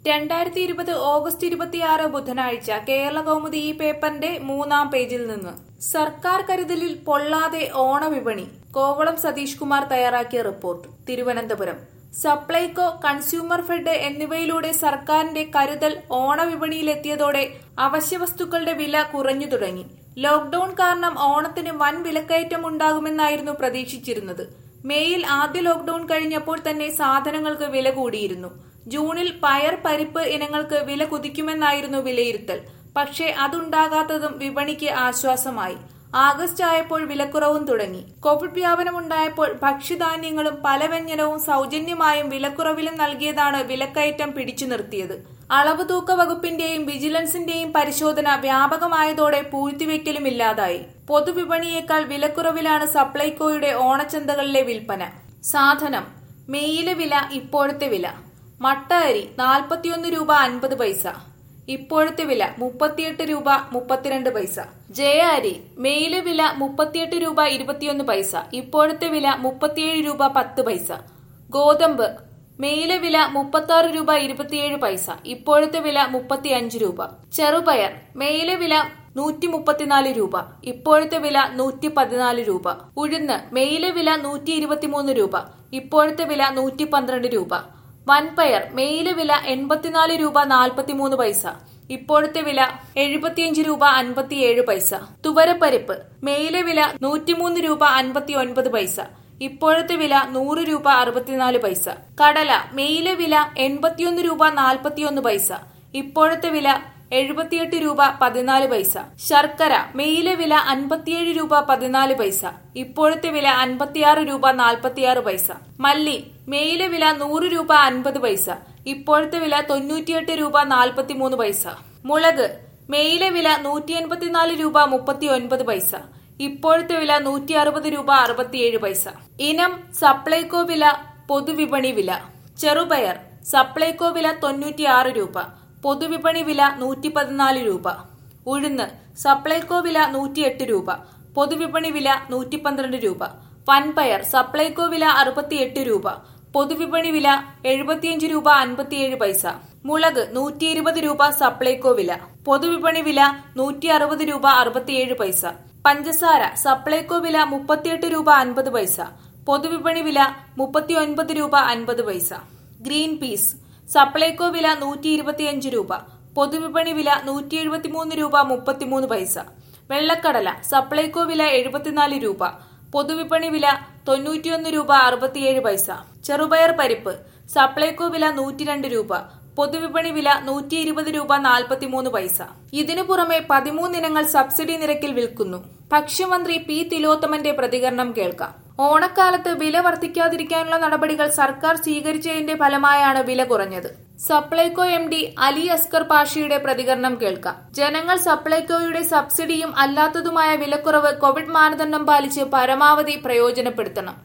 രണ്ടായിരത്തി ഇരുപത് ഓഗസ്റ്റ് ഇരുപത്തിയാറ് ബുധനാഴ്ച കേരള കൗമുദി ഈ പേപ്പറിന്റെ മൂന്നാം പേജിൽ നിന്ന് സർക്കാർ കരുതലിൽ പൊള്ളാതെ ഓണവിപണി കോവളം സതീഷ് കുമാർ തയ്യാറാക്കിയ റിപ്പോർട്ട് തിരുവനന്തപുരം സപ്ലൈകോ കൺസ്യൂമർ ഫെഡ് എന്നിവയിലൂടെ സർക്കാരിന്റെ കരുതൽ ഓണവിപണിയിലെത്തിയതോടെ അവശ്യവസ്തുക്കളുടെ വില കുറഞ്ഞു തുടങ്ങി ലോക്ഡൌൺ കാരണം ഓണത്തിന് വൻ വിലക്കയറ്റം ഉണ്ടാകുമെന്നായിരുന്നു പ്രതീക്ഷിച്ചിരുന്നത് മേയിൽ ആദ്യ ലോക്ഡൌൺ കഴിഞ്ഞപ്പോൾ തന്നെ സാധനങ്ങൾക്ക് വില കൂടിയിരുന്നു ജൂണിൽ പയർ പരിപ്പ് ഇനങ്ങൾക്ക് വില കുതിക്കുമെന്നായിരുന്നു വിലയിരുത്തൽ പക്ഷേ അതുണ്ടാകാത്തതും വിപണിക്ക് ആശ്വാസമായി ആഗസ്റ്റ് ആയപ്പോൾ വിലക്കുറവും തുടങ്ങി കോവിഡ് വ്യാപനമുണ്ടായപ്പോൾ ഭക്ഷ്യധാന്യങ്ങളും പലവ്യഞ്ജനവും സൗജന്യമായും വിലക്കുറവിലും നൽകിയതാണ് വിലക്കയറ്റം പിടിച്ചു നിർത്തിയത് അളവ് തൂക്ക വകുപ്പിന്റെയും വിജിലൻസിന്റെയും പരിശോധന വ്യാപകമായതോടെ പൂഴ്ത്തിവെക്കലുമില്ലാതായി പൊതുവിപണിയേക്കാൾ വിലക്കുറവിലാണ് സപ്ലൈകോയുടെ ഓണച്ചന്തകളിലെ വിൽപ്പന സാധനം മെയിലെ വില ഇപ്പോഴത്തെ വില മട്ട അരി നാൽപ്പത്തിയൊന്ന് രൂപ അൻപത് പൈസ ഇപ്പോഴത്തെ വില മുപ്പത്തിയെട്ട് രൂപ മുപ്പത്തിരണ്ട് പൈസ ജയ അരി മെയിലെ വില മുപ്പത്തിയെട്ട് രൂപ ഇരുപത്തിയൊന്ന് പൈസ ഇപ്പോഴത്തെ വില മുപ്പത്തിയേഴ് രൂപ പത്ത് പൈസ ഗോതമ്പ് മെയിലെ വില മുപ്പത്തി ആറ് രൂപ ഇരുപത്തിയേഴ് പൈസ ഇപ്പോഴത്തെ വില മുപ്പത്തിയഞ്ച് രൂപ ചെറുപയർ മെയിലെ വില നൂറ്റി മുപ്പത്തിനാല് രൂപ ഇപ്പോഴത്തെ വില നൂറ്റി പതിനാല് രൂപ ഉഴുന്ന് മെയിലെ വില നൂറ്റി ഇരുപത്തിമൂന്ന് രൂപ ഇപ്പോഴത്തെ വില നൂറ്റി പന്ത്രണ്ട് രൂപ വൻപയർ മെയിലെ വില എൺപത്തിനാല് രൂപ നാൽപ്പത്തിമൂന്ന് പൈസ ഇപ്പോഴത്തെ വില എഴുപത്തിയഞ്ച് രൂപ അൻപത്തിയേഴ് പൈസ തുവരപ്പരിപ്പ് മെയിലെ വില നൂറ്റിമൂന്ന് രൂപ അൻപത്തി ഒൻപത് പൈസ ഇപ്പോഴത്തെ വില നൂറ് രൂപ അറുപത്തിനാല് പൈസ കടല മെയിലെ വില എൺപത്തിയൊന്ന് രൂപ നാൽപ്പത്തിയൊന്ന് പൈസ ഇപ്പോഴത്തെ വില എഴുപത്തിയെട്ട് രൂപ പതിനാല് പൈസ ശർക്കര മെയിലെ വില അൻപത്തിയേഴ് രൂപ പതിനാല് പൈസ ഇപ്പോഴത്തെ വില അൻപത്തിയാറ് രൂപ നാൽപ്പത്തിയാറ് പൈസ മല്ലി മെയിലെ വില നൂറ് രൂപ അൻപത് പൈസ ഇപ്പോഴത്തെ വില തൊണ്ണൂറ്റിയെട്ട് രൂപ നാൽപ്പത്തിമൂന്ന് പൈസ മുളക് മെയിലെ വില നൂറ്റി എൺപത്തിനാല് രൂപ മുപ്പത്തി ഒൻപത് പൈസ ഇപ്പോഴത്തെ വില നൂറ്റി അറുപത് രൂപ അറുപത്തിയേഴ് പൈസ ഇനം സപ്ലൈകോ വില പൊതുവിപണി വില ചെറുപയർ സപ്ലൈകോ വില തൊണ്ണൂറ്റിയാറ് രൂപ പൊതുവിപണി വില നൂറ്റി പതിനാല് രൂപ ഉഴുന്ന് സപ്ലൈകോ വില നൂറ്റിയെട്ട് രൂപ പൊതുവിപണി വില നൂറ്റി പന്ത്രണ്ട് രൂപ വൻപയർ സപ്ലൈകോ വില അറുപത്തിയെട്ട് രൂപ പൊതുവിപണി വില എഴുപത്തിയഞ്ച് രൂപ അൻപത്തിയേഴ് പൈസ മുളക് നൂറ്റി ഇരുപത് രൂപ സപ്ലൈകോ വില പൊതുവിപണി വില നൂറ്റി അറുപത് രൂപ അറുപത്തിയേഴ് പൈസ പഞ്ചസാര സപ്ലൈകോ വില മുപ്പത്തിയെട്ട് രൂപ അൻപത് പൈസ പൊതുവിപണി വില മുപ്പത്തി ഒൻപത് രൂപ അൻപത് പൈസ ഗ്രീൻ പീസ് സപ്ലൈകോ വില നൂറ്റി ഇരുപത്തിയഞ്ച് രൂപ പൊതുവിപണി വില നൂറ്റി എഴുപത്തിമൂന്ന് രൂപ മുപ്പത്തിമൂന്ന് പൈസ വെള്ളക്കടല സപ്ലൈകോ വില എഴുപത്തിനാല് രൂപ പൊതുവിപണി വില തൊണ്ണൂറ്റിയൊന്ന് രൂപ അറുപത്തിയേഴ് പൈസ ചെറുപയർ പരിപ്പ് സപ്ലൈകോ വില നൂറ്റിരണ്ട് രൂപ പൊതുവിപണി വില നൂറ്റി ഇരുപത് രൂപ നാൽപ്പത്തിമൂന്ന് പൈസ ഇതിനു പുറമെ പതിമൂന്നിനങ്ങൾ സബ്സിഡി നിരക്കിൽ വിൽക്കുന്നു ഭക്ഷ്യമന്ത്രി പി തിലോത്തമന്റെ പ്രതികരണം കേൾക്കാം ഓണക്കാലത്ത് വില വർദ്ധിക്കാതിരിക്കാനുള്ള നടപടികൾ സർക്കാർ സ്വീകരിച്ചതിന്റെ ഫലമായാണ് വില കുറഞ്ഞത് സപ്ലൈകോ എം ഡി അലി അസ്കർ പാഷയുടെ പ്രതികരണം കേൾക്കാം ജനങ്ങൾ സപ്ലൈകോയുടെ സബ്സിഡിയും അല്ലാത്തതുമായ വിലക്കുറവ് കോവിഡ് മാനദണ്ഡം പാലിച്ച് പരമാവധി പ്രയോജനപ്പെടുത്തണം